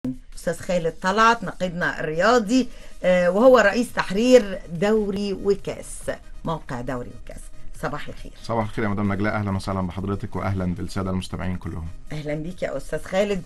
استاذ خالد طلعت نقيبنا الرياضي آه، وهو رئيس تحرير دوري وكاس موقع دوري وكاس صباح الخير صباح الخير يا مدام نجلاء اهلا وسهلا بحضرتك واهلا بالساده المستمعين كلهم اهلا بيك يا استاذ خالد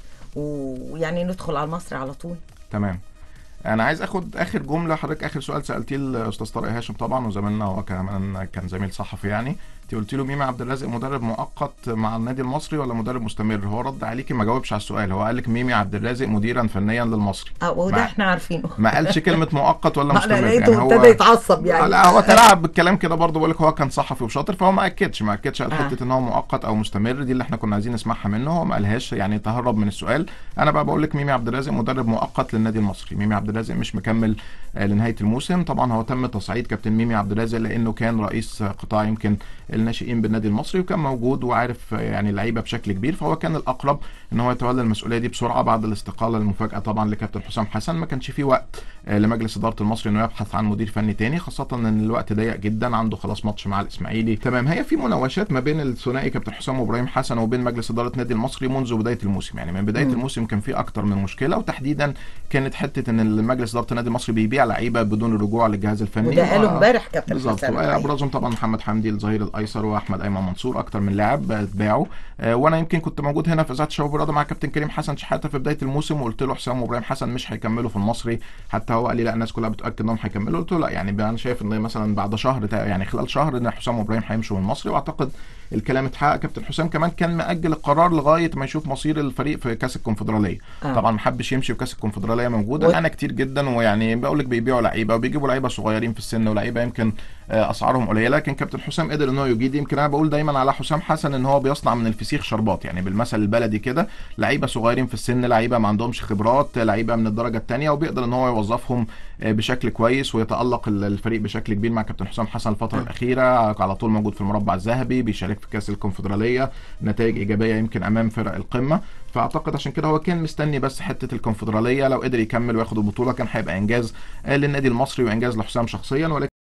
ويعني ندخل على مصر على طول تمام انا عايز اخد اخر جمله حضرتك اخر سؤال سالتيه الاستاذ طارق هاشم طبعا وزميلنا هو كمان كان زميل صحفي يعني انت قلت له ميمي عبد الرازق مدرب مؤقت مع النادي المصري ولا مدرب مستمر هو رد عليكي ما جاوبش على السؤال هو قال لك ميمي عبد الرازق مديرا فنيا للمصري اه وده مع- احنا عارفينه ما قالش كلمه مؤقت ولا انا مستمر لقيته ابتدى يتعصب يعني لا هو تلاعب بالكلام كده برضه بقول لك هو كان صحفي وشاطر فهو ما اكدش ما اكدش على آه. حته ان هو مؤقت او مستمر دي اللي احنا كنا عايزين نسمعها منه هو ما قالهاش يعني تهرب من السؤال انا بقى بقول لك ميمي عبد الرازق مدرب مؤقت للنادي المصري ميمي عبد الرازق مش مكمل آه، لنهايه الموسم طبعا هو تم تصعيد كابتن ميمي عبد الرازق لانه كان رئيس قطاع يمكن الناشئين بالنادي المصري وكان موجود وعارف آه، يعني اللعيبه بشكل كبير فهو كان الاقرب ان هو يتولى المسؤوليه دي بسرعه بعد الاستقاله المفاجاه طبعا لكابتن حسام حسن ما كانش في وقت آه، لمجلس اداره المصري انه يبحث عن مدير فني تاني خاصه ان الوقت ضيق جدا عنده خلاص ماتش مع الاسماعيلي تمام هي في مناوشات ما بين الثنائي كابتن حسام وابراهيم حسن وبين مجلس اداره النادي المصري منذ بدايه الموسم يعني من بدايه مم. الموسم كان في اكتر من مشكله وتحديدا كانت حته ان المجلس اداره النادي المصري بيبيع لعيبه بدون الرجوع للجهاز الفني وده قاله و- امبارح كابتن بالظبط حسام الحقيقة. ابرزهم طبعا محمد حمدي الظهير الايسر واحمد ايمن منصور اكتر من لاعب اتباعوا آه، وانا يمكن كنت موجود هنا في اذاعه الشباب والرياضه مع كابتن كريم حسن شحاته في بدايه الموسم وقلت له حسام وابراهيم حسن مش هيكملوا في المصري حتى هو قال لي لا الناس كلها بتاكد انهم هيكملوا قلت له لا يعني انا شايف ان مثلا بعد شهر تا- يعني خلال شهر ان حسام وابراهيم هيمشوا من المصري واعتقد الكلام اتحقق كابتن حسام كمان كان مأجل القرار لغايه ما يشوف مصير الفريق في كاس الكونفدراليه آه. طبعا ما حبش يمشي في كاس الكونفدراليه موجوده و- معانا كتير جدا ويعني بقول لك بيبيعوا لعيبه وبيجيبوا لعيبه صغيرين في السن ولعيبه يمكن آه، اسعارهم قليله لكن كابتن حسام قدر ان هو يجيد يمكن انا بقول دايما على حسام حسن ان هو بيصنع من الفسيخ شربات يعني بالمثل البلدي كده لعيبه صغيرين في السن لعيبه ما عندهمش خبرات لعيبه من الدرجه الثانيه وبيقدر ان هو يوظفهم آه، بشكل كويس ويتالق ال- الفريق بشكل كبير مع كابتن حسام حسن الفتره آه. الاخيره على طول موجود في المربع الذهبي بيشارك في كاس الكونفدراليه نتائج ايجابيه يمكن امام فرق القمه فاعتقد عشان كده هو كان مستني بس حته الكونفدراليه لو قدر يكمل وياخد البطوله كان هيبقى انجاز آه، للنادي المصري وانجاز لحسام شخصيا ولكن